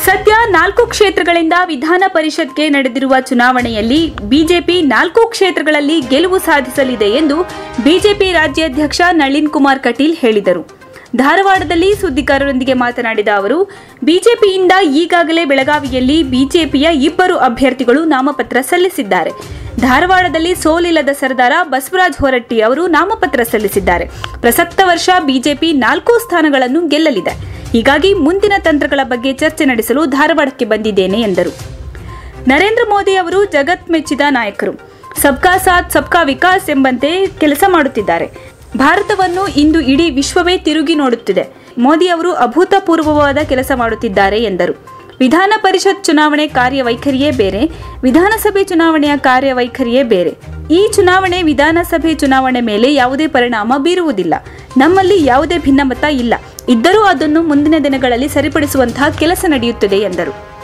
ಸದ್ಯ ನಾಲ್ಕು ಕ್ಷೇತ್ರಗಳಿಂದ ವಿಧಾನ ಪರಿಷತ್ಗೆ ನಡೆದಿರುವ ಚುನಾವಣೆಯಲ್ಲಿ ಬಿಜೆಪಿ ನಾಲ್ಕು ಕ್ಷೇತ್ರಗಳಲ್ಲಿ ಗೆಲುವು ಸಾಧಿಸಲಿದೆ ಎಂದು ಬಿಜೆಪಿ ರಾಜ್ಯಾಧ್ಯಕ್ಷ ನಳಿನ್ ಕುಮಾರ್ ಕಟೀಲ್ ಹೇಳಿದರು ಧಾರವಾಡದಲ್ಲಿ ಸುದ್ದಿಗಾರರೊಂದಿಗೆ ಮಾತನಾಡಿದ ಅವರು ಬಿಜೆಪಿಯಿಂದ ಈಗಾಗಲೇ ಬೆಳಗಾವಿಯಲ್ಲಿ ಬಿಜೆಪಿಯ ಇಬ್ಬರು ಅಭ್ಯರ್ಥಿಗಳು ನಾಮಪತ್ರ ಸಲ್ಲಿಸಿದ್ದಾರೆ ಧಾರವಾಡದಲ್ಲಿ ಸೋಲಿಲ್ಲದ ಸರ್ದಾರ ಬಸವರಾಜ ಹೊರಟ್ಟಿ ಅವರು ನಾಮಪತ್ರ ಸಲ್ಲಿಸಿದ್ದಾರೆ ಪ್ರಸಕ್ತ ವರ್ಷ ಬಿಜೆಪಿ ನಾಲ್ಕು ಸ್ಥಾನಗಳನ್ನು ಗೆಲ್ಲಲಿದೆ ಹೀಗಾಗಿ ಮುಂದಿನ ತಂತ್ರಗಳ ಬಗ್ಗೆ ಚರ್ಚೆ ನಡೆಸಲು ಧಾರವಾಡಕ್ಕೆ ಬಂದಿದ್ದೇನೆ ಎಂದರು ನರೇಂದ್ರ ಮೋದಿ ಅವರು ಜಗತ್ ಮೆಚ್ಚಿದ ನಾಯಕರು ಸಬ್ಕಾ ಸಾಥ್ ಸಬ್ಕಾ ವಿಕಾಸ್ ಎಂಬಂತೆ ಕೆಲಸ ಮಾಡುತ್ತಿದ್ದಾರೆ ಭಾರತವನ್ನು ಇಂದು ಇಡೀ ವಿಶ್ವವೇ ತಿರುಗಿ ನೋಡುತ್ತಿದೆ ಮೋದಿ ಅವರು ಅಭೂತಪೂರ್ವವಾದ ಕೆಲಸ ಮಾಡುತ್ತಿದ್ದಾರೆ ಎಂದರು ವಿಧಾನ ಪರಿಷತ್ ಚುನಾವಣೆ ಕಾರ್ಯವೈಖರಿಯೇ ಬೇರೆ ವಿಧಾನಸಭೆ ಚುನಾವಣೆಯ ಕಾರ್ಯವೈಖರಿಯೇ ಬೇರೆ ಈ ಚುನಾವಣೆ ವಿಧಾನಸಭೆ ಚುನಾವಣೆ ಮೇಲೆ ಯಾವುದೇ ಪರಿಣಾಮ ಬೀರುವುದಿಲ್ಲ ನಮ್ಮಲ್ಲಿ ಯಾವುದೇ ಭಿನ್ನಮತ ಇಲ್ಲ ಇದ್ದರೂ ಅದನ್ನು ಮುಂದಿನ ದಿನಗಳಲ್ಲಿ ಸರಿಪಡಿಸುವಂತಹ ಕೆಲಸ ನಡೆಯುತ್ತದೆ ಎಂದರು